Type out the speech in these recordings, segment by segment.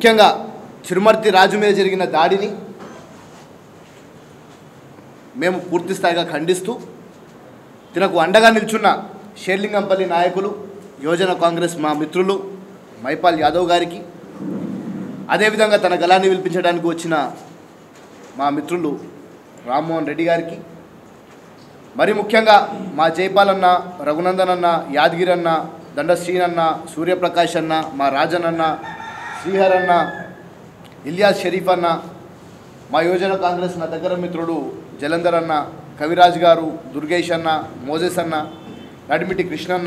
ముఖ్యంగా చిరుమర్తి రాజు మీద జరిగిన దాడిని మేము పూర్తి స్థాయిగా ఖండిస్తూ తినకు అండగా నిల్చున్న షేర్లింగంపల్లి నాయకులు యువజన కాంగ్రెస్ మా మిత్రులు మైపాల్ యాదవ్ గారికి అదేవిధంగా తన గలాన్ని విలిపించడానికి వచ్చిన మా మిత్రులు రామ్మోహన్ రెడ్డి గారికి మరి ముఖ్యంగా మా జైపాల్ అన్న రఘునందన్ అన్న యాదగిరి అన్న దండ శ్రీనన్న సూర్యప్రకాష్ అన్న మా రాజన్ అన్న శ్రీహర్ అన్న ఇలియాస్ షరీఫ్ అన్న మా యువజన కాంగ్రెస్ నా దగ్గర మిత్రుడు జలంధర్ అన్న కవిరాజ్ గారు దుర్గేష్ అన్న మోజెస్ అన్న నడిమిటి కృష్ణన్న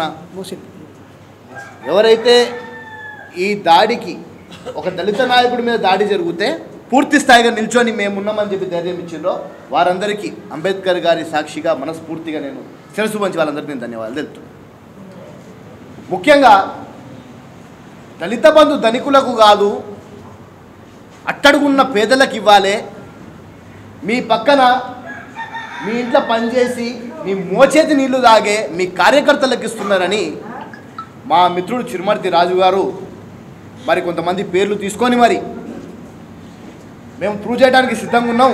ఎవరైతే ఈ దాడికి ఒక దళిత నాయకుడి మీద దాడి జరిగితే పూర్తి స్థాయిగా నిల్చొని మేమున్నామని చెప్పి ధైర్యం ఇచ్చిండ్రో వారందరికీ అంబేద్కర్ గారి సాక్షిగా మనస్ఫూర్తిగా నేను శిరస్సు పంచి వాళ్ళందరికీ నేను ధన్యవాదాలు తెలుపుతున్నాను ముఖ్యంగా దళిత బంధు ధనికులకు కాదు అట్టడుగున్న పేదలకు ఇవ్వాలే మీ పక్కన మీ ఇంట్లో పనిచేసి మీ మోచేతి నీళ్లు తాగే మీ కార్యకర్తలకు ఇస్తున్నారని మా మిత్రుడు చిరుమర్తి రాజు గారు మరి కొంతమంది పేర్లు తీసుకొని మరి మేము ప్రూవ్ చేయడానికి సిద్ధంగా ఉన్నాం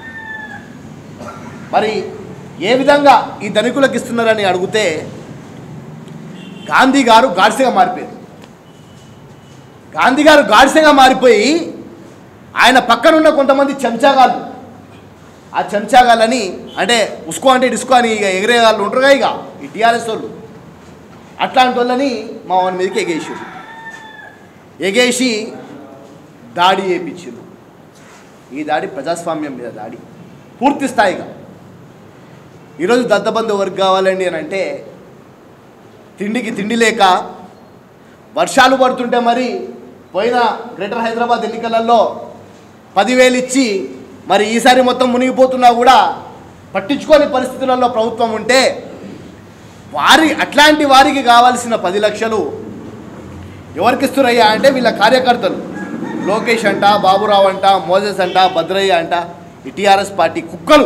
మరి ఏ విధంగా ఈ ధనికులకు ఇస్తున్నారని అడిగితే గాంధీ గారు గాడ్సెగా మారిపోయారు గాంధీ గారు గాడ్సెగా మారిపోయి ఆయన పక్కనున్న కొంతమంది చెంచాగాళ్ళు ఆ చెంచాగాళ్ళని అంటే ఉస్కో అంటే డిస్కో అని ఇక ఎగిరే వాళ్ళు ఉంటారుగా ఇక ఈ టీఆర్ఎస్ వాళ్ళు అట్లాంటి వాళ్ళని మా వాని మీదకి ఎగేసారు ఎగేసి దాడి చేయించారు ఈ దాడి ప్రజాస్వామ్యం మీద దాడి పూర్తి స్థాయిగా ఈరోజు దత్తబంధు ఎవరికి కావాలండి అని అంటే తిండికి తిండి లేక వర్షాలు పడుతుంటే మరి పోయిన గ్రేటర్ హైదరాబాద్ ఎన్నికలలో పదివేలు ఇచ్చి మరి ఈసారి మొత్తం మునిగిపోతున్నా కూడా పట్టించుకోని పరిస్థితులలో ప్రభుత్వం ఉంటే వారి అట్లాంటి వారికి కావాల్సిన పది లక్షలు ఎవరికి ఇస్తున్నారయ్యా అంటే వీళ్ళ కార్యకర్తలు లోకేష్ అంట బాబురావు అంట మోజెస్ అంట భద్రయ్య అంట ఈ టీఆర్ఎస్ పార్టీ కుక్కలు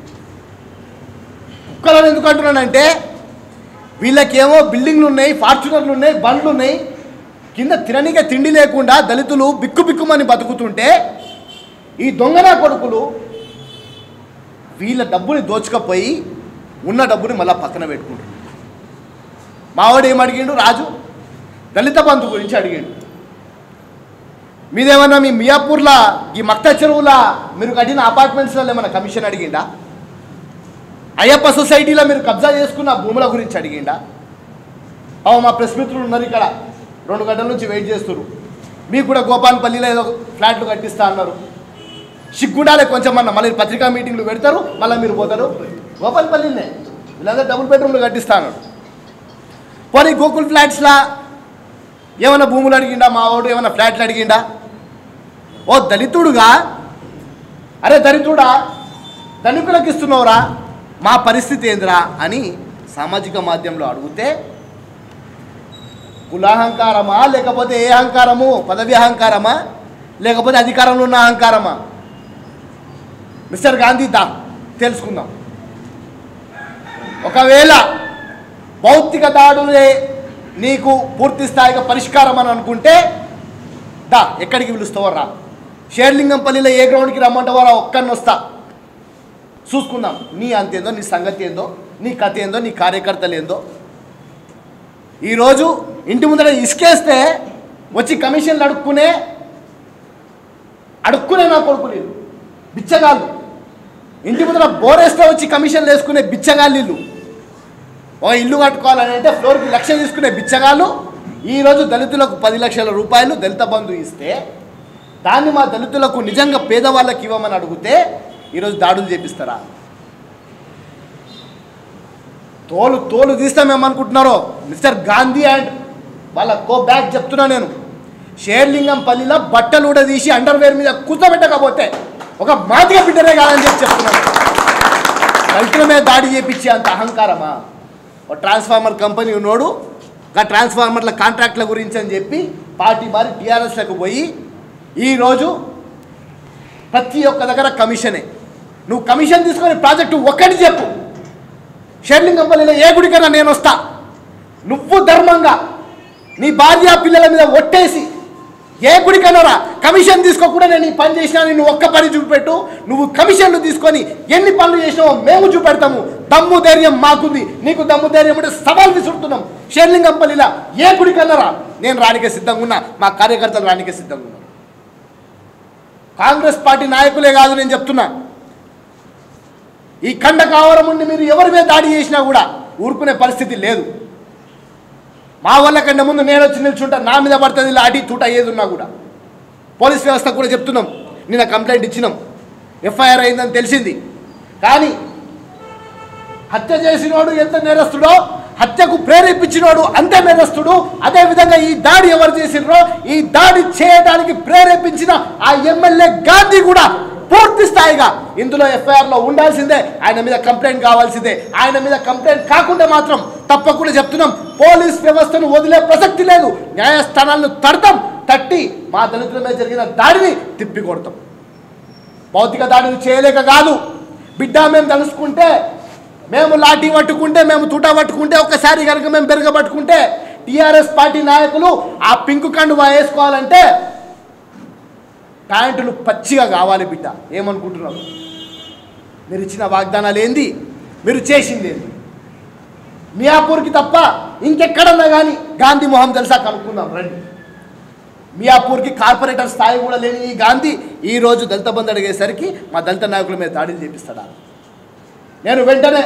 కుక్కలను ఎందుకు అంటున్నానంటే వీళ్ళకేమో బిల్డింగ్లు ఉన్నాయి ఫార్చునర్లు ఉన్నాయి బండ్లు ఉన్నాయి కింద తిననిగా తిండి లేకుండా దళితులు బిక్కు బిక్కుమని బతుకుతుంటే ఈ దొంగన కొడుకులు వీళ్ళ డబ్బుని దోచుకపోయి ఉన్న డబ్బుని మళ్ళీ పక్కన పెట్టుకుంటారు మావాడు ఏం అడిగిండు రాజు దళిత బంధు గురించి అడిగిండు మీదేమన్నా మీ మియాపూర్లా ఈ మక్త చెరువులా మీరు కట్టిన అపార్ట్మెంట్స్లలో ఏమైనా కమిషన్ అడిగిండా అయ్యప్ప సొసైటీలో మీరు కబ్జా చేసుకున్న భూముల గురించి అడిగిండా అవ మా ప్రెస్ మిత్రులు ఉన్నారు ఇక్కడ రెండు గంటల నుంచి వెయిట్ చేస్తున్నారు మీకు కూడా గోపాన్పల్లిలో ఏదో ఫ్లాట్లు కట్టిస్తా అన్నారు సిగ్గుండాలే కొంచెం అన్న మళ్ళీ పత్రికా మీటింగ్లు పెడతారు మళ్ళీ మీరు పోతారు గోపాన్పల్లినే వీళ్ళందరూ డబుల్ బెడ్రూమ్లు కట్టిస్తా అన్నాడు పోనీ గోకుల్ ఫ్లాట్స్లా ఏమైనా భూములు అడిగిండా మా వాడు ఏమైనా ఫ్లాట్లు అడిగిండా ఓ దళితుడుగా అరే దళితుడా ధనికులకు ఇస్తున్నావురా మా పరిస్థితి ఏందిరా అని సామాజిక మాధ్యమంలో అడిగితే కులాహంకారమా లేకపోతే ఏ అహంకారము పదవి అహంకారమా లేకపోతే అధికారంలో ఉన్న అహంకారమా మిస్టర్ గాంధీ దా తెలుసుకుందాం ఒకవేళ భౌతిక దాడులే నీకు పూర్తి స్థాయిగా పరిష్కారం అని అనుకుంటే దా ఎక్కడికి పిలుస్తావో రా షేర్లింగంపల్లిలో ఏ గ్రౌండ్కి రమ్మంటావో రా ఒక్కరిని వస్తా చూసుకుందాం నీ అంతేందో నీ సంగతి ఏందో నీ కథ ఏందో నీ కార్యకర్తలు ఏందో ఈరోజు ఇంటి ముందర ఇసుకేస్తే వచ్చి కమిషన్లు అడుక్కునే అడుక్కునే నా కొడుకు వీళ్ళు బిచ్చగాళ్ళు ఇంటి ముందర బోరేస్తే వచ్చి కమిషన్లు వేసుకునే బిచ్చగాళ్ళు వీళ్ళు ఒక ఇల్లు కట్టుకోవాలని అంటే ఫ్లోర్కి లక్ష తీసుకునే బిచ్చగాళ్ళు ఈరోజు దళితులకు పది లక్షల రూపాయలు దళిత బంధు ఇస్తే దాన్ని మా దళితులకు నిజంగా పేదవాళ్ళకి ఇవ్వమని అడిగితే ఈరోజు దాడులు చేపిస్తారా తోలు తోలు తీస్తామేమనుకుంటున్నారో మిస్టర్ గాంధీ అండ్ వాళ్ళ కో బ్యాక్ చెప్తున్నా నేను షేర్లింగం పల్లిలో బట్టలు కూడా తీసి అండర్వేర్ మీద కూర్చోబెట్టకపోతే ఒక మాదిగ బిడ్డరే కాదని చెప్పి చెప్తున్నాను దళితుల మీద దాడి చేపించే అంత అహంకారమా ఒక ట్రాన్స్ఫార్మర్ కంపెనీ ఉన్నోడు ఆ ట్రాన్స్ఫార్మర్ల కాంట్రాక్ట్ల గురించి అని చెప్పి పార్టీ మారి టీఆర్ఎస్లకు పోయి ఈరోజు ప్రతి ఒక్క దగ్గర కమిషనే నువ్వు కమిషన్ తీసుకొని ప్రాజెక్టు ఒక్కటి చెప్పు షెర్లింగంపల్లిలో ఏ గుడికైనా నేను వస్తా నువ్వు ధర్మంగా నీ భార్య పిల్లల మీద ఒట్టేసి ఏ గుడికన్నారా కమిషన్ తీసుకోకుండా నేను ఈ పని చేసినా నువ్వు ఒక్క పని చూపెట్టు నువ్వు కమిషన్లు తీసుకొని ఎన్ని పనులు చేసినావో మేము చూపెడతాము దమ్ము ధైర్యం మాకుంది నీకు దమ్ము ధైర్యం అంటే సవాల్ విసురుతున్నాం షేర్లింగంపల్లిలా ఏ గుడికన్నారా నేను రానికే సిద్ధంగా ఉన్నా మా కార్యకర్తలు రానికే సిద్ధంగా ఉన్నా కాంగ్రెస్ పార్టీ నాయకులే కాదు నేను చెప్తున్నా ఈ కండ కావరం ఉండి మీరు ఎవరి మీద దాడి చేసినా కూడా ఊరుకునే పరిస్థితి లేదు మా వల్ల కంటే ముందు నేను వచ్చి నిల్చుంటా నా మీద పడుతుంది లాఠీ తూట ఏది ఉన్నా కూడా పోలీస్ వ్యవస్థ కూడా చెప్తున్నాం నిన్న కంప్లైంట్ ఇచ్చినాం ఎఫ్ఐఆర్ అయిందని తెలిసింది కానీ హత్య చేసినోడు ఎంత నేరస్తుడో హత్యకు ప్రేరేపించినోడు అంతే నేరస్తుడు అదే విధంగా ఈ దాడి ఎవరు చేసినరో ఈ దాడి చేయడానికి ప్రేరేపించిన ఆ ఎమ్మెల్యే గాంధీ కూడా పూర్తి స్థాయిగా ఇందులో ఎఫ్ఐఆర్లో ఉండాల్సిందే ఆయన మీద కంప్లైంట్ కావాల్సిందే ఆయన మీద కంప్లైంట్ కాకుండా మాత్రం తప్పకుండా చెప్తున్నాం పోలీస్ వ్యవస్థను వదిలే ప్రసక్తి లేదు న్యాయస్థానాలను తడతాం తట్టి మా దళితుల మీద జరిగిన దాడిని తిప్పి కొడతాం భౌతిక దాడులు చేయలేక కాదు బిడ్డ మేము తలుసుకుంటే మేము లాఠీ పట్టుకుంటే మేము తుట పట్టుకుంటే ఒక్కసారి కనుక మేము బెరగ పట్టుకుంటే టీఆర్ఎస్ పార్టీ నాయకులు ఆ పింకు కండువా వేసుకోవాలంటే ప్యాంటులు పచ్చిగా కావాలి బిడ్డ ఏమనుకుంటున్నారు మీరు ఇచ్చిన వాగ్దానాలు ఏంది మీరు చేసింది ఏంది మియాపూర్కి తప్ప ఇంకెక్కడన్నా కానీ గాంధీ మొహం తెలుసా కనుక్కుందాం రండి మియాపూర్కి కార్పొరేటర్ స్థాయి కూడా లేని ఈ గాంధీ ఈ రోజు దళిత బంధు అడిగేసరికి మా దళిత నాయకుల మీద దాడులు చేపిస్తాడా నేను వెంటనే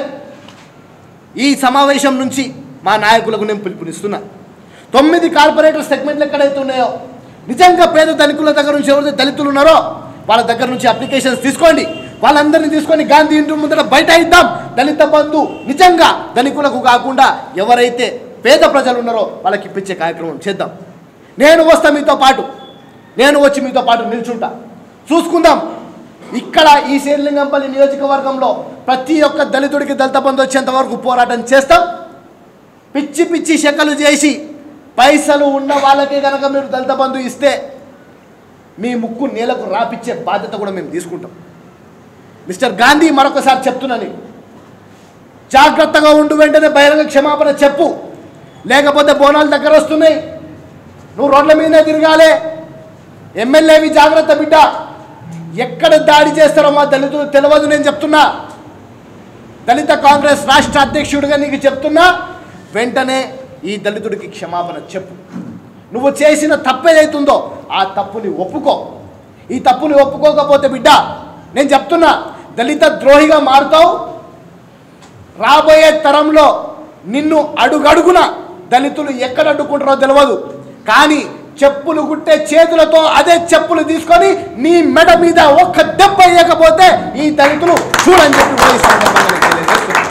ఈ సమావేశం నుంచి మా నాయకులకు నేను పిలుపునిస్తున్నా తొమ్మిది కార్పొరేటర్ సెగ్మెంట్లు ఎక్కడైతే ఉన్నాయో నిజంగా పేద ధనికుల దగ్గర నుంచి ఎవరైతే దళితులు ఉన్నారో వాళ్ళ దగ్గర నుంచి అప్లికేషన్స్ తీసుకోండి వాళ్ళందరినీ తీసుకొని గాంధీ ఇంటి ముందర బయట ఇద్దాం దళిత బంధు నిజంగా ధనికులకు కాకుండా ఎవరైతే పేద ప్రజలు ఉన్నారో వాళ్ళకి ఇప్పించే కార్యక్రమం చేద్దాం నేను వస్తా మీతో పాటు నేను వచ్చి మీతో పాటు నిల్చుంటా చూసుకుందాం ఇక్కడ ఈ శేర్లింగంపల్లి నియోజకవర్గంలో ప్రతి ఒక్క దళితుడికి దళిత బంధు వచ్చేంత వరకు పోరాటం చేస్తాం పిచ్చి పిచ్చి శకలు చేసి పైసలు ఉన్న వాళ్ళకే కనుక మీరు దళిత బంధు ఇస్తే మీ ముక్కు నేలకు రాపిచ్చే బాధ్యత కూడా మేము తీసుకుంటాం మిస్టర్ గాంధీ మరొకసారి చెప్తున్నా నీకు జాగ్రత్తగా ఉండు వెంటనే బహిరంగ క్షమాపణ చెప్పు లేకపోతే బోనాలు దగ్గర వస్తున్నాయి నువ్వు రోడ్ల మీదనే తిరగాలి ఎమ్మెల్యేవి జాగ్రత్త బిడ్డ ఎక్కడ దాడి చేస్తారో మా దళితులు తెలియదు నేను చెప్తున్నా దళిత కాంగ్రెస్ రాష్ట్ర అధ్యక్షుడిగా నీకు చెప్తున్నా వెంటనే ఈ దళితుడికి క్షమాపణ చెప్పు నువ్వు చేసిన తప్పు ఏదైతుందో ఆ తప్పుని ఒప్పుకో ఈ తప్పుని ఒప్పుకోకపోతే బిడ్డ నేను చెప్తున్నా దళిత ద్రోహిగా మారుతావు రాబోయే తరంలో నిన్ను అడుగడుగున దళితులు ఎక్కడ అడ్డుకుంటారో తెలియదు కానీ చెప్పులు కుట్టే చేతులతో అదే చెప్పులు తీసుకొని నీ మెడ మీద ఒక్క దెబ్బ వేయకపోతే ఈ దళితులు చూడని చెప్పి కూడా ఈ సందర్భంగా నేను తెలియజేస్తున్నా.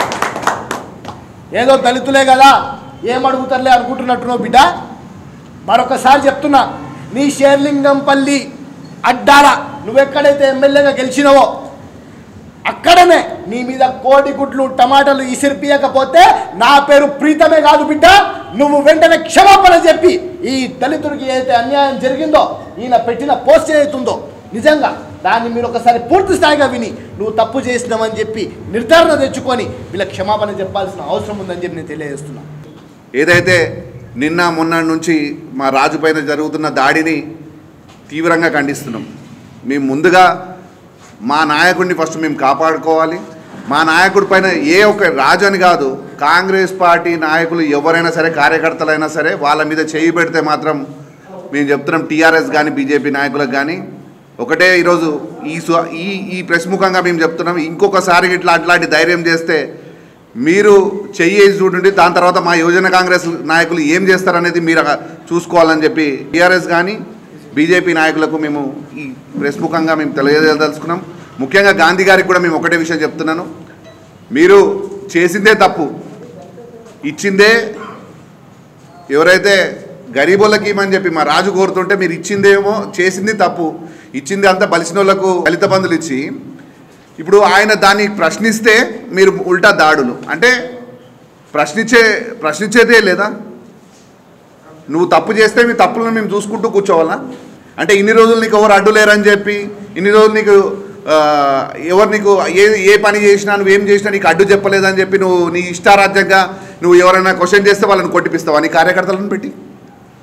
ఏదో దళితులే కదా ఏమడుగుతారులే అనుకుంటున్నట్టున్నావు బిడ్డ మరొకసారి చెప్తున్నా నీ షేర్లింగంపల్లి అడ్డాల నువ్వెక్కడైతే ఎమ్మెల్యేగా గెలిచినవో అక్కడనే నీ మీద కోడి గుడ్లు టమాటాలు ఇసిరిపియకపోతే నా పేరు ప్రీతమే కాదు బిడ్డ నువ్వు వెంటనే క్షమాపణ చెప్పి ఈ దళితుడికి ఏదైతే అన్యాయం జరిగిందో ఈయన పెట్టిన పోస్ట్ ఏదైతుందో నిజంగా దాన్ని మీరు ఒకసారి పూర్తి స్థాయిగా విని నువ్వు తప్పు చేసినావని చెప్పి నిర్ధారణ తెచ్చుకొని వీళ్ళ క్షమాపణ చెప్పాల్సిన అవసరం ఉందని చెప్పి నేను తెలియజేస్తున్నా ఏదైతే నిన్న మొన్న నుంచి మా రాజు పైన జరుగుతున్న దాడిని తీవ్రంగా ఖండిస్తున్నాం మేము ముందుగా మా నాయకుడిని ఫస్ట్ మేము కాపాడుకోవాలి మా నాయకుడి పైన ఏ ఒక్క రాజు అని కాదు కాంగ్రెస్ పార్టీ నాయకులు ఎవరైనా సరే కార్యకర్తలైనా సరే వాళ్ళ మీద చేయి పెడితే మాత్రం మేము చెప్తున్నాం టీఆర్ఎస్ కానీ బీజేపీ నాయకులకు కానీ ఒకటే ఈరోజు ఈ సు- ఈ ఈ ప్రెస్ ముఖంగా మేము చెప్తున్నాం ఇంకొకసారి ఇట్లా అట్లాంటి ధైర్యం చేస్తే మీరు చెయ్యేసి చూడండి దాని తర్వాత మా యువజన కాంగ్రెస్ నాయకులు ఏం చేస్తారనేది మీరు చూసుకోవాలని చెప్పి టీఆర్ఎస్ కానీ బీజేపీ నాయకులకు మేము ఈ ప్రెస్ ముఖంగా మేము తెలియజేయదలుచుకున్నాం ముఖ్యంగా గాంధీ గారికి కూడా మేము ఒకటే విషయం చెప్తున్నాను మీరు చేసిందే తప్పు ఇచ్చిందే ఎవరైతే గరీబులకి ఇమ్మని చెప్పి మా రాజు కోరుతుంటే మీరు ఇచ్చిందేమో చేసింది తప్పు ఇచ్చింది అంతా బలిసిన వాళ్ళకు దళిత బంధులు ఇచ్చి ఇప్పుడు ఆయన దాన్ని ప్రశ్నిస్తే మీరు ఉల్టా దాడులు అంటే ప్రశ్నించే ప్రశ్నించేదే లేదా నువ్వు తప్పు చేస్తే మీ తప్పులను మేము చూసుకుంటూ కూర్చోవాలా అంటే ఇన్ని రోజులు నీకు ఎవరు అడ్డు లేరని చెప్పి ఇన్ని రోజులు నీకు ఆ, ఎవరు నీకు ఏ ఏ పని చేసినా నువ్వు ఏం చేసినా నీకు అడ్డు చెప్పలేదని చెప్పి నువ్వు నీ ఇష్టారాజ్యంగా నువ్వు ఎవరైనా క్వశ్చన్ చేస్తే వాళ్ళని కొట్టిపిస్తావా నీ కార్యకర్తలను పెట్టి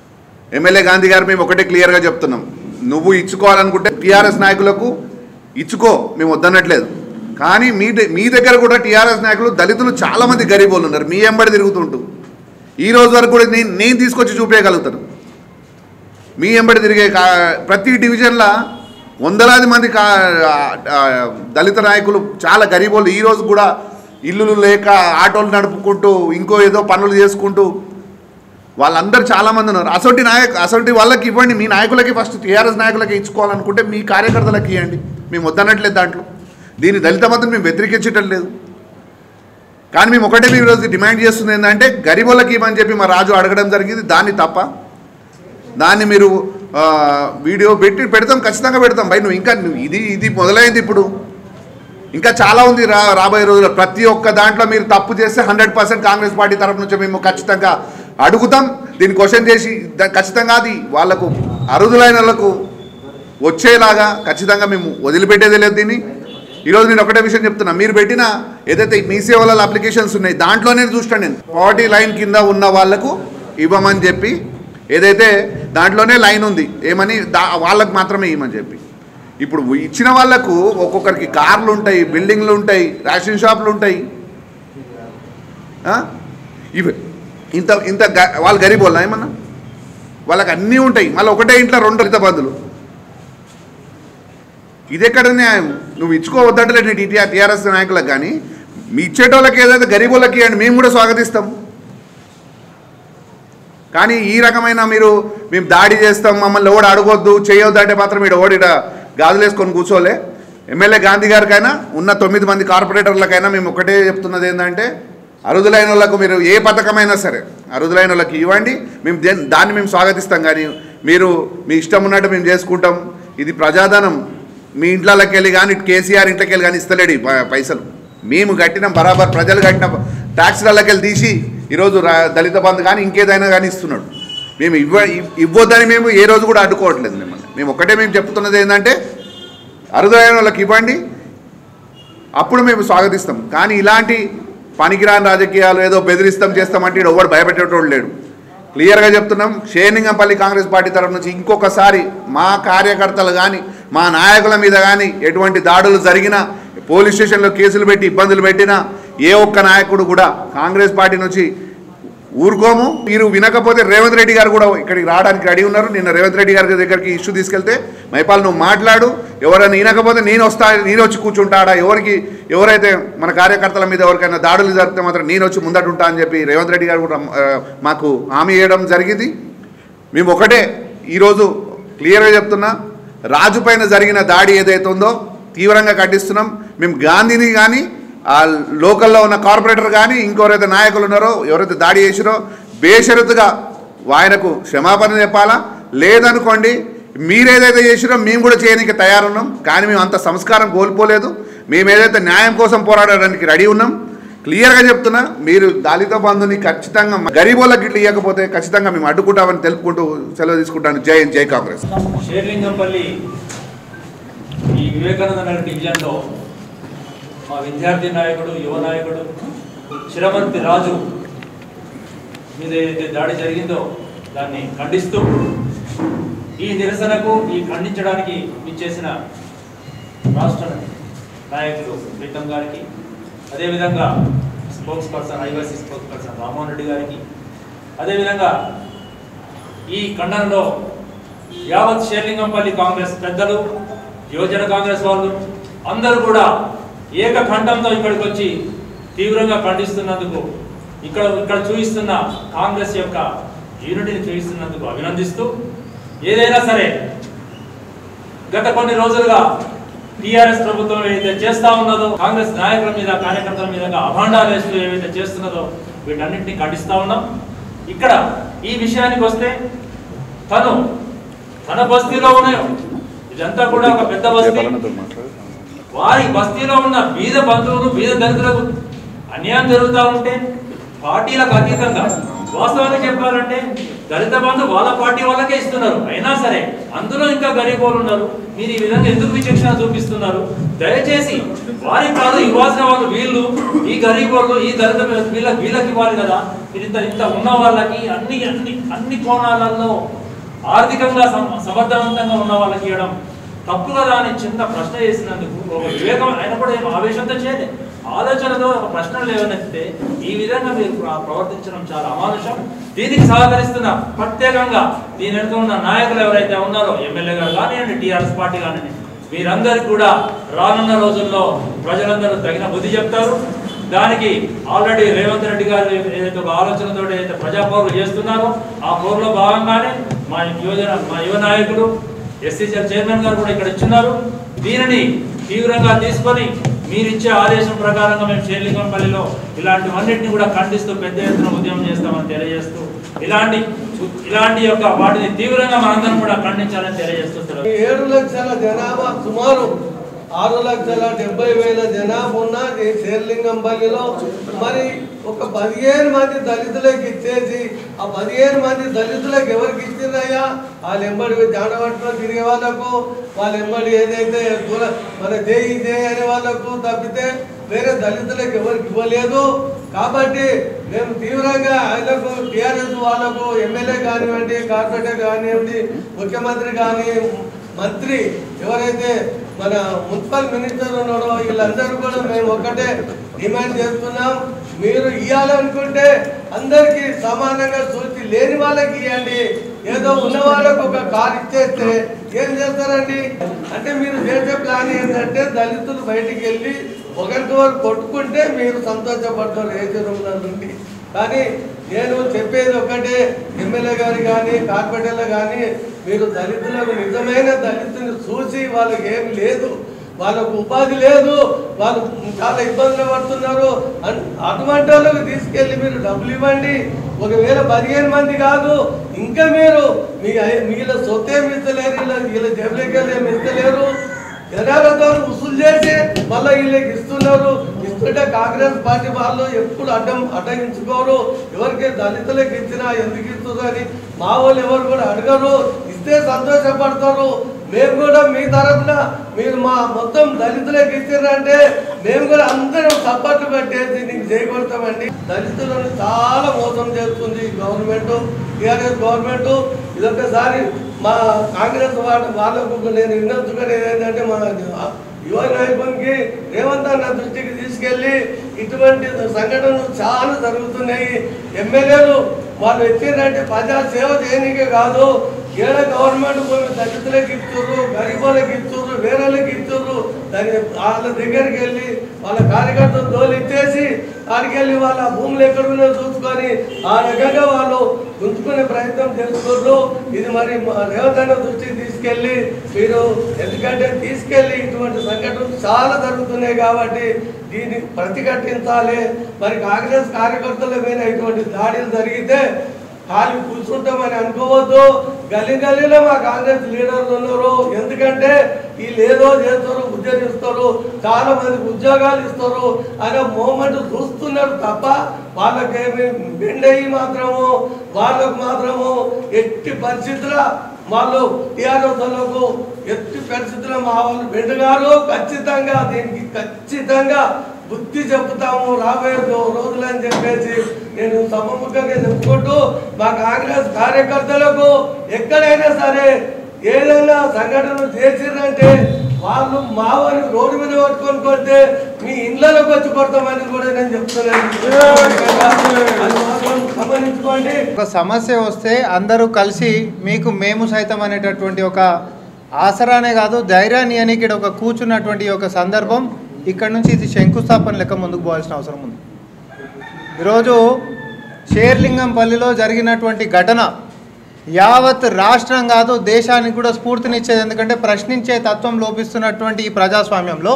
ఎమ్మెల్యే గాంధీ గారు మేము ఒకటే క్లియర్గా చెప్తున్నాం నువ్వు ఇచ్చుకోవాలనుకుంటే టీఆర్ఎస్ నాయకులకు ఇచ్చుకో మేము వద్దనట్లేదు కానీ మీ ద- మీ దగ్గర కూడా టీఆర్ఎస్ నాయకులు దళితులు చాలామంది గరీబోళ్ళు ఉన్నారు మీ ఎంబడి తిరుగుతుంటూ ఈ రోజు వరకు కూడా నేను నేను తీసుకొచ్చి చూపించగలుగుతాను మీ ఎంబడి తిరిగే కా ప్రతి డివిజన్లో వందలాది మంది కా ఆ, దళిత నాయకులు చాలా గరీబోళ్ళు ఈ రోజు కూడా ఇల్లులు లేక ఆటోలు నడుపుకుంటూ ఇంకో ఏదో పనులు చేసుకుంటూ వాళ్ళందరూ చాలామంది ఉన్నారు అసొంటి నాయక అసొంటి వాళ్ళకి ఇవ్వండి మీ నాయకులకి ఫస్ట్ టీఆర్ఎస్ నాయకులకి ఇచ్చుకోవాలనుకుంటే మీ కార్యకర్తలకు ఇవ్వండి మేము వద్దనట్లేదు దాంట్లో దీని దళిత మతం మేము వ్యతిరేకించటం లేదు కానీ మేము ఒకటే మేము ఈరోజు డిమాండ్ చేస్తుంది ఏంటంటే గరీబులకి ఇవ్వమని చెప్పి మా రాజు అడగడం జరిగింది దాన్ని తప్ప దాన్ని మీరు ఆ, వీడియో పెట్టి పెడతాం ఖచ్చితంగా పెడతాం బై నువ్వు ఇంకా నువ్వు ఇది ఇది మొదలైంది ఇప్పుడు ఇంకా చాలా ఉంది రా రాబోయే రోజుల్లో ప్రతి ఒక్క దాంట్లో మీరు తప్పు చేస్తే హండ్రెడ్ పర్సెంట్ కాంగ్రెస్ పార్టీ తరఫు నుంచి మేము ఖచ్చితంగా అడుగుతాం దీన్ని క్వశ్చన్ చేసి దా- ఖచ్చితంగా అది వాళ్ళకు అరుదులైన వాళ్ళకు వచ్చేలాగా ఖచ్చితంగా మేము వదిలిపెట్టేది లేదు దీన్ని ఈరోజు నేను ఒకటే విషయం చెప్తున్నా మీరు పెట్టిన ఏదైతే మీ సేవల అప్లికేషన్స్ ఉన్నాయి దాంట్లోనే చూస్తాను నేను పావర్టీ లైన్ కింద ఉన్న వాళ్ళకు ఇవ్వమని చెప్పి ఏదైతే దాంట్లోనే లైన్ ఉంది ఏమని దా వాళ్ళకు మాత్రమే ఇవ్వమని చెప్పి ఇప్పుడు ఇచ్చిన వాళ్ళకు ఒక్కొక్కరికి కార్లు ఉంటాయి బిల్డింగ్లు ఉంటాయి రేషన్ షాపులు ఉంటాయి ఆ? ఇవి ఇంత ఇంత గ- వాళ్ళు గరీబ్ వాళ్ళ ఏమన్నా వాళ్ళకి అన్నీ ఉంటాయి మళ్ళీ ఒకటే ఇంట్లో రెండు రిత బంధులు ఇది ఎక్కడ న్యాయం నువ్వు ఇచ్చుకోవద్దంటలే టీఆర్ టీఆర్ఎస్ నాయకులకు కానీ మీ ఇచ్చేటోళ్ళకి ఏదైతే గరీబులకి ఇవ్వండి మేము కూడా స్వాగతిస్తాం కానీ ఈ రకమైన మీరు మేము దాడి చేస్తాం మమ్మల్ని ఎవడు అడగొద్దు చేయొద్దు అంటే మాత్రం ఇక్కడ ఓడిట గాజులేసుకొని కూర్చోలే ఎమ్మెల్యే గాంధీ గారికైనా ఉన్న తొమ్మిది మంది కార్పొరేటర్లకైనా మేము ఒకటే చెప్తున్నది ఏంటంటే అరుదులైన వాళ్ళకు మీరు ఏ పథకమైనా సరే అరుదులైన వాళ్ళకి ఇవ్వండి మేము దే- దాన్ని మేము స్వాగతిస్తాం కానీ మీరు మీ ఇష్టం ఉన్నట్టు మేము చేసుకుంటాం ఇది ప్రజాధనం మీ ఇంట్లోకి వెళ్ళి కానీ కేసీఆర్ ఇంట్లోకి వెళ్ళి కానీ ఇస్తలేడు ఈ ప- పైసలు మేము కట్టిన బరాబర్ ప్రజలు కట్టిన ట్యాక్స్లకి వెళ్ళి తీసి ఈరోజు రా- దళిత బంధు కానీ ఇంకేదైనా కానీ ఇస్తున్నాడు మేము ఇవ్వ ఇవ్- ఇవ్వొద్దని మేము ఏ రోజు కూడా అడ్డుకోవట్లేదు మిమ్మల్ని మేము ఒకటే మేము చెప్తున్నది ఏంటంటే అరుదైన వాళ్ళకి ఇవ్వండి అప్పుడు మేము స్వాగతిస్తాం కానీ ఇలాంటి పనికిరాని రాజకీయాలు ఏదో బెదిరిస్తాం చేస్తామంటే ఈడ ఎవడు భయపెట్టేటోడు లేడు క్లియర్గా చెప్తున్నాం షేనింగంపల్లి కాంగ్రెస్ పార్టీ తరఫు నుంచి ఇంకొకసారి మా కార్యకర్తలు కానీ మా నాయకుల మీద కానీ ఎటువంటి దాడులు జరిగినా పోలీస్ స్టేషన్లో కేసులు పెట్టి ఇబ్బందులు పెట్టినా ఏ ఒక్క నాయకుడు కూడా కాంగ్రెస్ పార్టీ నుంచి ఊరుకోము మీరు వినకపోతే రేవంత్ రెడ్డి గారు కూడా ఇక్కడికి రావడానికి రెడీ ఉన్నారు నిన్న రేవంత్ రెడ్డి గారి దగ్గరికి ఇష్యూ తీసుకెళ్తే మైపాల్ నువ్వు మాట్లాడు ఎవరైనా వినకపోతే నేను వస్తా నేను వచ్చి కూర్చుంటాడా ఎవరికి ఎవరైతే మన కార్యకర్తల మీద ఎవరికైనా దాడులు జరిగితే మాత్రం నేను వచ్చి ముందట ఉంటా అని చెప్పి రేవంత్ రెడ్డి గారు కూడా ఆ, మాకు హామీ ఇవ్వడం జరిగింది మేము ఒకటే ఈరోజు క్లియర్గా చెప్తున్నా రాజు పైన జరిగిన దాడి ఏదైతే ఉందో తీవ్రంగా ఖండిస్తున్నాం మేము గాంధీని కానీ ఆ లోకల్లో ఉన్న కార్పొరేటర్ కానీ ఇంకెవరైతే నాయకులు ఉన్నారో ఎవరైతే దాడి చేసిరో బేషరతుగా ఆయనకు క్షమాపణ చెప్పాలా లేదనుకోండి మీరేదైతే చేసిరో మేము కూడా చేయడానికి తయారున్నాం కానీ మేము అంత సంస్కారం కోల్పోలేదు మేము ఏదైతే న్యాయం కోసం పోరాడడానికి రెడీ ఉన్నాం క్లియర్గా చెప్తున్నా మీరు దళిత బంధుని ఖచ్చితంగా గరీబోళ్ళకి ఇట్లా ఇవ్వకపోతే ఖచ్చితంగా మేము అడ్డుకుంటామని తెలుపుకుంటూ సెలవు తీసుకుంటాను జై జై కాంగ్రెస్ షేర్లింగంపల్లి ఈ వివేకానంద నగర్ డివిజన్లో మా విద్యార్థి నాయకుడు యువ నాయకుడు చిరమంతి రాజు మీద ఏదైతే దాడి జరిగిందో దాన్ని ఖండిస్తూ ఈ నిరసనకు ఈ ఖండించడానికి ఇచ్చేసిన రాష్ట్ర నాయకులు ప్రీతం గారికి అదేవిధంగా spokesperson IYC spokesperson Rammohan Reddy గారికి అదేవిధంగా ఈ ఖండనలో యావత్ షేర్లింగంపల్లి కాంగ్రెస్ పెద్దలు యువజన కాంగ్రెస్ వాళ్ళు అందరూ కూడా ఏకఖండంతో ఇక్కడికి వచ్చి తీవ్రంగా ఖండిస్తున్నందుకు ఇక్కడ ఇక్కడ చూపిస్తున్న కాంగ్రెస్ యొక్క యూనిటీని చూపిస్తున్నందుకు అభినందిస్తూ ఏదైనా సరే గత కొన్ని రోజులుగా టిఆర్ఎస్ ప్రభుత్వం ఏదైతే చేస్తా ఉన్నదో కాంగ్రెస్ నాయకుల మీద కార్యకర్తల మీద అభాండాలు వేస్తూ ఏవైతే చేస్తున్నదో వీటన్నింటినీ ఖండిస్తా ఉన్నాం ఇక్కడ ఈ విషయానికి వస్తే తను తన బస్తీలో ఉన్నాయో ఇదంతా కూడా ఒక పెద్ద బస్తీ వారి బస్తీలో ఉన్న బీద బంధువులు బీద దళితులకు అన్యాయం జరుగుతూ ఉంటే పార్టీలకు అతీతంగా వాస్తవానికి చెప్పాలంటే దళిత బంధు వాళ్ళ పార్టీ వాళ్ళకే ఇస్తున్నారు అయినా సరే అందులో ఇంకా గరీబోలు ఉన్నారు మీరు ఈ విధంగా ఎందుకు విచక్షణ చూపిస్తున్నారు దయచేసి వారికి కాదు ఇవ్వాల్సిన వాళ్ళు వీళ్ళు ఈ గరీబోళ్ళు ఈ దళిత వీళ్ళకి వీళ్ళకి ఇవ్వాలి కదా మీరు ఇంత ఇంత ఉన్న వాళ్ళకి అన్ని అన్ని అన్ని కోణాలలో ఆర్థికంగా సమ- సమర్థవంతంగా ఉన్న వాళ్ళకి ఇవ్వడం తప్పు కదా అని చిన్న ప్రశ్న చేసినందుకు ఒక వివేకం ఆయన కూడా ఏం ఆవేశంతో చేయలే ఆలోచనతో ఒక ప్రశ్న లేవనెత్తితే ఈ విధంగా మీరు ప్ర- ప్రవర్తించడం చాలా అమానుషం దీనికి సహకరిస్తున్న ప్రత్యేకంగా దీని వెనుక ఉన్న నాయకులు ఎవరైతే ఉన్నారో ఎమ్మెల్యే గారు కానివ్వండి టీఆర్ఎస్ పార్టీ కానివ్వండి మీరందరికీ కూడా రానున్న రోజుల్లో ప్రజలందరూ తగిన బుద్ధి చెప్తారు దానికి ఆల్రెడీ రేవంత్ రెడ్డి గారు ఏదైతే ఒక ఆలోచనతో ఏదైతే ప్రజా పౌరులు చేస్తున్నారో ఆ పౌరులో భాగంగానే మా యువజన మా యువ నాయకుడు ఎస్సీసీఎల్ చైర్మన్ గారు కూడా ఇక్కడ ఇచ్చున్నారు దీనిని తీవ్రంగా తీసుకొని మీరిచ్చే ఆదేశం ప్రకారంగా మేము షేర్లింగంపల్లిలో ఇలాంటివన్నింటినీ కూడా ఖండిస్తూ పెద్ద ఎత్తున ఉద్యమం చేస్తామని తెలియజేస్తూ ఇలాంటి ఇలాంటి యొక్క వాటిని తీవ్రంగా మనందరం కూడా ఖండించాలని తెలియజేస్తూ ఈ ఏడు లక్షల జనాభా సుమారు ఆరు లక్షల డెబ్బై వేల జనాభా ఉన్న ఈ శేర్లింగంపల్లిలో మరి ఒక పదిహేను మంది దళితులకు ఇచ్చేసి ఆ పదిహేను మంది దళితులకు ఎవరికి ఇచ్చిందయ్యా వాళ్ళ ఎంబడి జాడబట్టుకొని తిరిగే వాళ్ళకు వాళ్ళ ఎంబడి ఏదైతే దూర మన దేయి దేయి అనే వాళ్ళకు తప్పితే వేరే దళితులకు ఎవరికి ఇవ్వలేదు కాబట్టి మేము తీవ్రంగా ఆయనకు టీఆర్ఎస్ వాళ్ళకు ఎమ్మెల్యే కానివ్వండి కార్పొరేటర్ కానివ్వండి ముఖ్యమంత్రి కానీ మంత్రి ఎవరైతే మన మున్సిపల్ మినిస్టర్ ఉన్నాడో వీళ్ళందరూ కూడా మేము ఒక్కటే డిమాండ్ చేస్తున్నాం మీరు ఇవ్వాలనుకుంటే అందరికీ సమానంగా సూచి లేని వాళ్ళకి ఇవ్వండి ఏదో ఉన్న వాళ్ళకు ఒక కార్ ఇచ్చేస్తే ఏం చేస్తారండి అంటే మీరు చేసే ప్లాన్ ఏంటంటే దళితులు బయటికి వెళ్ళి ఒకరికొకరు కొట్టుకుంటే మీరు సంతోషపడతారు ఏజీ రూమ్ల నుండి కానీ నేను చెప్పేది ఒకటే ఎమ్మెల్యే గారు కానీ కార్పొరేటర్లు కానీ మీరు దళితులకు నిజమైన దళితుని చూసి వాళ్ళకి ఏం లేదు వాళ్ళకు ఉపాధి లేదు వాళ్ళు చాలా ఇబ్బందులు పడుతున్నారు అన్- అటువంటి వాళ్ళకు తీసుకెళ్ళి మీరు డబ్బులు ఇవ్వండి ఒకవేళ పదిహేను మంది కాదు ఇంకా మీరు మీ వీళ్ళ సొత్తేం ఇస్తలేరు వీళ్ళ వీళ్ళ జబులకెళ్ళి ఏమి ఇస్తలేరు జనాలతో వసూలు చేసి మళ్ళీ వీళ్ళకి ఇస్తున్నారు ఇస్తుంటే కాంగ్రెస్ పార్టీ వాళ్ళు ఎప్పుడు అడ్డం అడ్డగించుకోరు ఎవరికి దళితులకు ఇచ్చినా ఎందుకు ఇస్తున్నారు అని మా వాళ్ళు ఎవరు కూడా అడగరు ఇస్తే సంతోషపడతారు మేము కూడా మీ తరఫున మీరు మా మొత్తం దళితులకు ఇచ్చారంటే మేము కూడా అందరం సపోర్ట్ పెట్టేసి నీకు చేయగలుగుతామండి దళితులను చాలా మోసం చేస్తుంది ఈ గవర్నమెంట్ టీఆర్ఎస్ గవర్నమెంట్ ఇదొకసారి మా కాంగ్రెస్ వాళ్ళ వాళ్ళకు నేను విన్నచుకునేది ఏంటంటే మా యువ నాయకునికి రేవంత్ అన్న దృష్టికి తీసుకెళ్ళి ఇటువంటి సంఘటనలు చాలా జరుగుతున్నాయి ఎమ్మెల్యేలు వాళ్ళు ఎత్తిరంటే ప్రజా సేవ చేయనీకే కాదు ఏడ గవర్నమెంట్ భూమి దళితులకు ఇచ్చుర్రు గరీబులకు ఇచ్చుర్రు వేరేలకు ఇచ్చుర్రు దాని వాళ్ళ దగ్గరికి వెళ్ళి వాళ్ళ కార్యకర్తలు తోలు ఇచ్చేసి ఆడికి వెళ్ళి వాళ్ళ భూములు ఎక్కడున్నాయో చూసుకొని ఆ రకంగా వాళ్ళు ఉంచుకునే ప్రయత్నం చేస్తున్నారు ఇది మరి మా రేవంత్ అన్న దృష్టికి తీసుకెళ్ళి మీరు ఎందుకంటే తీసుకెళ్ళి ఇటువంటి సంఘటనలు చాలా జరుగుతున్నాయి కాబట్టి దీన్ని ప్రతిఘటించాలి మరి కాంగ్రెస్ కార్యకర్తల మీద ఇటువంటి దాడులు జరిగితే ఖాళీ కూర్చుంటామని అనుకోవద్దు గల్లీ గల్లీలో మా కాంగ్రెస్ లీడర్లు ఉన్నారు ఎందుకంటే వీళ్ళు ఏదో చేస్తారు ఉద్యోగిస్తారు చాలా మందికి ఉద్యోగాలు ఇస్తారు అనే మూమెంట్ చూస్తున్నారు తప్ప వాళ్ళకేమి బెండయి మాత్రము వాళ్ళకు మాత్రము ఎట్టి పరిస్థితుల వాళ్ళు టీఆర్ఎస్ వాళ్ళకు ఎట్టి పరిస్థితుల్లో మా వాళ్ళు బెండగారు ఖచ్చితంగా దీనికి ఖచ్చితంగా బుద్ధి చెప్తాము రాబోయే రో- రోజులని చెప్పేసి నేను సభముఖంగా చెప్పుకుంటూ మా కాంగ్రెస్ కార్యకర్తలకు ఎక్కడైనా సరే ఏదైనా సంఘటనలు చేసిరంటే వాళ్ళు మావని రోడ్డు మీద పట్టుకొని కొడితే మీ ఇళ్ళలోకి వచ్చి కొడతామని కూడా నేను చెప్తున్నాను అది మాత్రం గమనించుకోండి ఒక సమస్య వస్తే అందరూ కలిసి మీకు మేము సైతం అనేటటువంటి ఒక ఆసరానే కాదు ధైర్యాన్ని అని ఇక్కడ ఒక కూర్చున్నటువంటి ఒక సందర్భం ఇక్కడ నుంచి ఇది శంకుస్థాపన లెక్క ముందుకు పోవాల్సిన అవసరం ఉంది ఈరోజు షేర్లింగంపల్లిలో జరిగినటువంటి ఘటన యావత్ రాష్ట్రం కాదు దేశానికి కూడా స్ఫూర్తినిచ్చేది ఎందుకంటే ప్రశ్నించే తత్వం లోపిస్తున్నటువంటి ఈ ప్రజాస్వామ్యంలో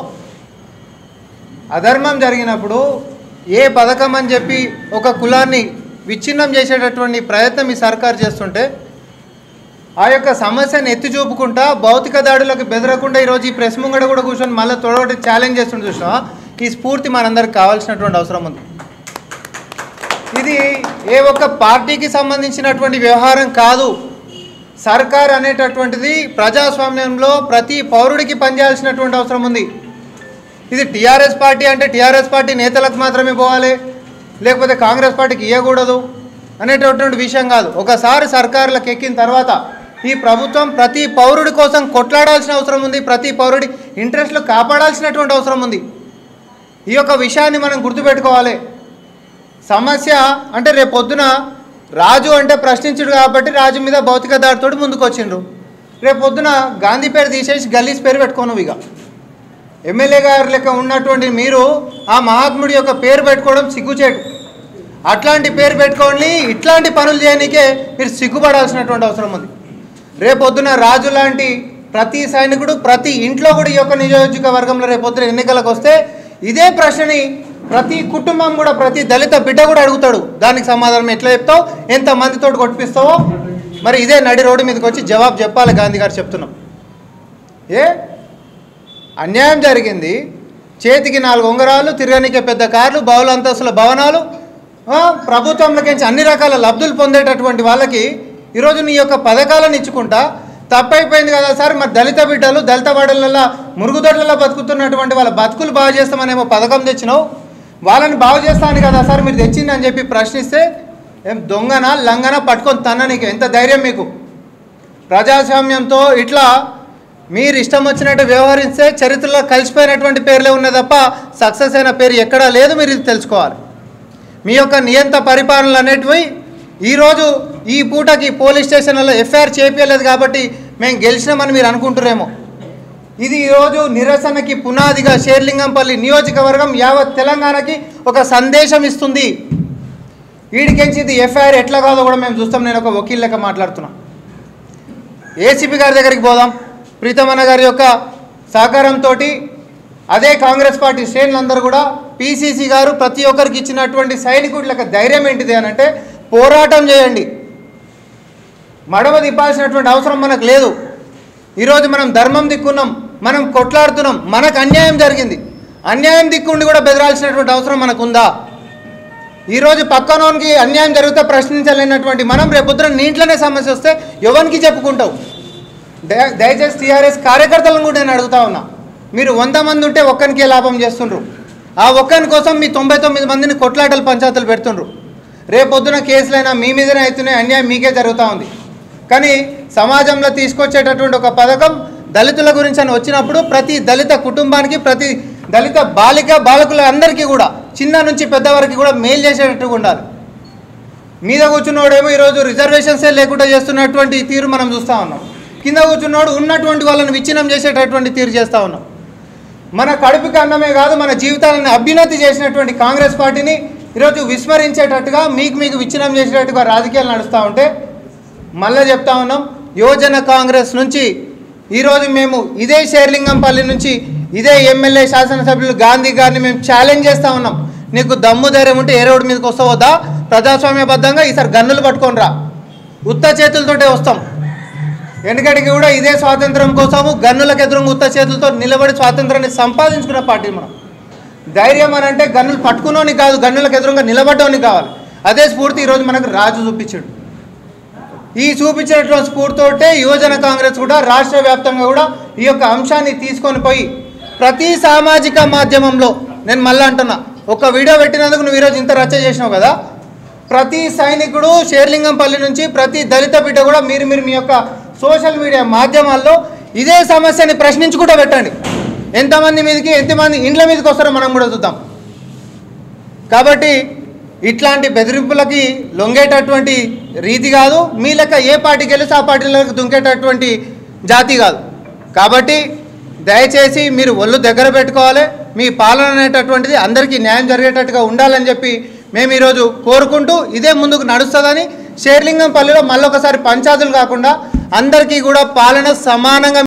అధర్మం జరిగినప్పుడు ఏ పథకం అని చెప్పి ఒక కులాన్ని విచ్ఛిన్నం చేసేటటువంటి ప్రయత్నం ఈ సర్కార్ చేస్తుంటే ఆ యొక్క సమస్యను ఎత్తి చూపుకుంటా భౌతిక దాడులకు బెదరకుండా ఈరోజు ఈ ప్రెస్ ముంగడ కూడా కూర్చొని మళ్ళీ తొడగొట్టి ఛాలెంజ్ చేస్తుంటే చూసినా ఈ స్ఫూర్తి మనందరికి కావాల్సినటువంటి అవసరం ఉంది ఇది ఏ ఒక్క పార్టీకి సంబంధించినటువంటి వ్యవహారం కాదు సర్కార్ అనేటటువంటిది ప్రజాస్వామ్యంలో ప్రతి పౌరుడికి పనిచేయాల్సినటువంటి అవసరం ఉంది ఇది టీఆర్ఎస్ పార్టీ అంటే టీఆర్ఎస్ పార్టీ నేతలకు మాత్రమే పోవాలి లేకపోతే కాంగ్రెస్ పార్టీకి ఇవ్వకూడదు అనేటటువంటి విషయం కాదు ఒకసారి సర్కారులకు ఎక్కిన తర్వాత ఈ ప్రభుత్వం ప్రతి పౌరుడి కోసం కొట్లాడాల్సిన అవసరం ఉంది ప్రతి పౌరుడి ఇంట్రెస్ట్లు కాపాడాల్సినటువంటి అవసరం ఉంది ఈ యొక్క విషయాన్ని మనం గుర్తుపెట్టుకోవాలి సమస్య అంటే రేపు పొద్దున రాజు అంటే ప్రశ్నించుడు కాబట్టి రాజు మీద భౌతిక దాడితోటి ముందుకు వచ్చిండ్రు రేపు పొద్దున గాంధీ పేరు తీసేసి గల్లీస్ పేరు పెట్టుకోను ఇక ఎమ్మెల్యే గారి లెక్క ఉన్నటువంటి మీరు ఆ మహాత్ముడి యొక్క పేరు పెట్టుకోవడం సిగ్గుచేటు అట్లాంటి పేరు పెట్టుకోండి ఇట్లాంటి పనులు చేయడానికే మీరు సిగ్గుపడాల్సినటువంటి అవసరం ఉంది రేపొద్దున రాజు లాంటి ప్రతి సైనికుడు ప్రతి ఇంట్లో కూడా ఈ యొక్క నియోజకవర్గంలో రేపొద్దున ఎన్నికలకు వస్తే ఇదే ప్రశ్నని ప్రతి కుటుంబం కూడా ప్రతి దళిత బిడ్డ కూడా అడుగుతాడు దానికి సమాధానం ఎట్లా చెప్తావు ఎంత మందితో కొట్టిపిస్తావో మరి ఇదే నడి రోడ్డు మీదకి వచ్చి జవాబు చెప్పాలి గాంధీ గారు చెప్తున్నాం ఏ అన్యాయం జరిగింది చేతికి నాలుగు ఉంగరాలు తిరగనికే పెద్ద కార్లు బహుళ అంతస్తుల భవనాలు ఆ, ప్రభుత్వంలోకించి అన్ని రకాల లబ్ధులు పొందేటటువంటి వాళ్ళకి ఈరోజు నీ యొక్క పథకాలను ఇచ్చుకుంటా తప్పైపోయింది కదా సార్ మరి దళిత బిడ్డలు దళిత వాడలలో మురుగుదొడ్లలో బతుకుతున్నటువంటి వాళ్ళ బతుకులు బాగు చేస్తామనేమో పథకం తెచ్చినావు వాళ్ళని బాగు చేస్తాను కదా సార్ మీరు తెచ్చిందని చెప్పి ప్రశ్నిస్తే ఏం దొంగన లంగన పట్టుకొని తన్న నీకు ఎంత ధైర్యం మీకు ప్రజాస్వామ్యంతో ఇట్లా మీరు ఇష్టం వచ్చినట్టు వ్యవహరిస్తే చరిత్రలో కలిసిపోయినటువంటి పేర్లే ఉన్నాయి తప్ప సక్సెస్ అయిన పేరు ఎక్కడా లేదు మీరు ఇది తెలుసుకోవాలి మీ యొక్క నియంత పరిపాలనలు అనేటివి ఈరోజు ఈ పూటకి పోలీస్ స్టేషన్లలో ఎఫ్ఐఆర్ చేపించలేదు కాబట్టి మేము గెలిచినామని మీరు అనుకుంటురేమో ఇది ఈరోజు నిరసనకి పునాదిగా షేర్లింగంపల్లి నియోజకవర్గం యావత్ తెలంగాణకి ఒక సందేశం ఇస్తుంది వీడికించి ఇది ఎఫ్ఐఆర్ ఎట్లా కాదో కూడా మేము చూస్తాం నేను ఒక వకీల్ లెక్క మాట్లాడుతున్నా ఏసీపీ గారి దగ్గరికి పోదాం ప్రీతమన్న గారి యొక్క సహకారంతో అదే కాంగ్రెస్ పార్టీ శ్రేణులందరూ కూడా పీసీసీ గారు ప్రతి ఒక్కరికి ఇచ్చినటువంటి సైనికుడి ధైర్యం ఏంటిది అని అంటే పోరాటం చేయండి మడవ తిప్పాల్సినటువంటి అవసరం మనకు లేదు ఈరోజు మనం ధర్మం దిక్కున్నాం మనం కొట్లాడుతున్నాం మనకు అన్యాయం జరిగింది అన్యాయం దిక్కుండి కూడా బెదరాల్సినటువంటి అవసరం మనకు ఉందా ఈరోజు పక్కనోనికి అన్యాయం జరిగితే ప్రశ్నించలేనటువంటి మనం రేపొద్దున నీ ఇంట్లోనే సమస్య వస్తే ఎవరికి చెప్పుకుంటావు దయ- దయచేసి టీఆర్ఎస్ కార్యకర్తలను కూడా నేను అడుగుతా ఉన్నా మీరు వంద మంది ఉంటే ఒక్కనికే లాభం చేస్తుండ్రు ఆ ఒక్కని కోసం మీ తొంభై తొమ్మిది మందిని కొట్లాటలు పంచాయతీలు పెడుతుండ్రు రేపొద్దున కేసులైనా మీ మీదనే అవుతున్నాయి అన్యాయం మీకే జరుగుతూ ఉంది కానీ సమాజంలో తీసుకొచ్చేటటువంటి ఒక పథకం దళితుల గురించి అని వచ్చినప్పుడు ప్రతి దళిత కుటుంబానికి ప్రతి దళిత బాలిక బాలకుల అందరికీ కూడా చిన్న నుంచి పెద్ద వరకు కూడా మేలు చేసేటట్టుగా ఉండాలి మీద కూర్చున్నోడేమో ఈరోజు రిజర్వేషన్సే లేకుండా చేస్తున్నటువంటి తీరు మనం చూస్తూ ఉన్నాం కింద కూర్చున్నోడు ఉన్నటువంటి వాళ్ళని విచ్ఛిన్నం చేసేటటువంటి తీరు చేస్తూ ఉన్నాం మన కడుపుకి అన్నమే కాదు మన జీవితాలను అభ్యున్నతి చేసినటువంటి కాంగ్రెస్ పార్టీని ఈరోజు విస్మరించేటట్టుగా మీకు మీకు విచ్ఛిన్నం చేసేటట్టుగా రాజకీయాలు నడుస్తూ ఉంటే మళ్ళీ చెప్తా ఉన్నాం యువజన కాంగ్రెస్ నుంచి ఈరోజు మేము ఇదే షేర్లింగంపల్లి నుంచి ఇదే ఎమ్మెల్యే శాసనసభ్యులు గాంధీ గారిని మేము ఛాలెంజ్ చేస్తూ ఉన్నాం నీకు దమ్ము ధైర్యం ఉంటే ఏ రోడ్డు మీదకి వస్తావద్దా ప్రజాస్వామ్యబద్ధంగా ఈసారి గన్నులు పట్టుకొని రా ఉత్త చేతులతోటే వస్తాం వెనకటికి కూడా ఇదే స్వాతంత్రం కోసము గన్నులకు ఎదురుగా ఉత్త చేతులతో నిలబడి స్వాతంత్రాన్ని సంపాదించుకున్న పార్టీ మనం ధైర్యం అని అంటే గన్నులు పట్టుకున్నోని కాదు గన్నులకు ఎదురుగా నిలబడ్డోని కావాలి అదే స్ఫూర్తి ఈరోజు మనకు రాజు చూపించాడు ఈ చూపించినటువంటి స్ఫూర్తితోటే యువజన కాంగ్రెస్ కూడా రాష్ట్ర వ్యాప్తంగా కూడా ఈ యొక్క అంశాన్ని తీసుకొని పోయి ప్రతి సామాజిక మాధ్యమంలో నేను మళ్ళీ అంటున్నా ఒక వీడియో పెట్టినందుకు నువ్వు ఈరోజు ఇంత రచ్చ చేసినావు కదా ప్రతి సైనికుడు షేర్లింగంపల్లి నుంచి ప్రతి దళిత బిడ్డ కూడా మీరు మీరు మీ యొక్క సోషల్ మీడియా మాధ్యమాల్లో ఇదే సమస్యని ప్రశ్నించుకుంటూ పెట్టండి ఎంతమంది మీదకి ఎంతమంది ఇండ్ల మీదకి వస్తారో మనం కూడా చూద్దాం కాబట్టి ఇట్లాంటి బెదిరింపులకి లొంగేటటువంటి రీతి కాదు మీ లెక్క ఏ పార్టీకి వెళ్ళి ఆ పార్టీలకు దుంకేటటువంటి జాతి కాదు కాబట్టి దయచేసి మీరు ఒళ్ళు దగ్గర పెట్టుకోవాలి మీ పాలన అనేటటువంటిది అందరికీ న్యాయం జరిగేటట్టుగా ఉండాలని చెప్పి మేము ఈరోజు కోరుకుంటూ ఇదే ముందుకు నడుస్తుందని షేర్లింగంపల్లిలో మళ్ళొకసారి పంచాయతీలు కాకుండా అందరికీ కూడా పాలన సమానంగా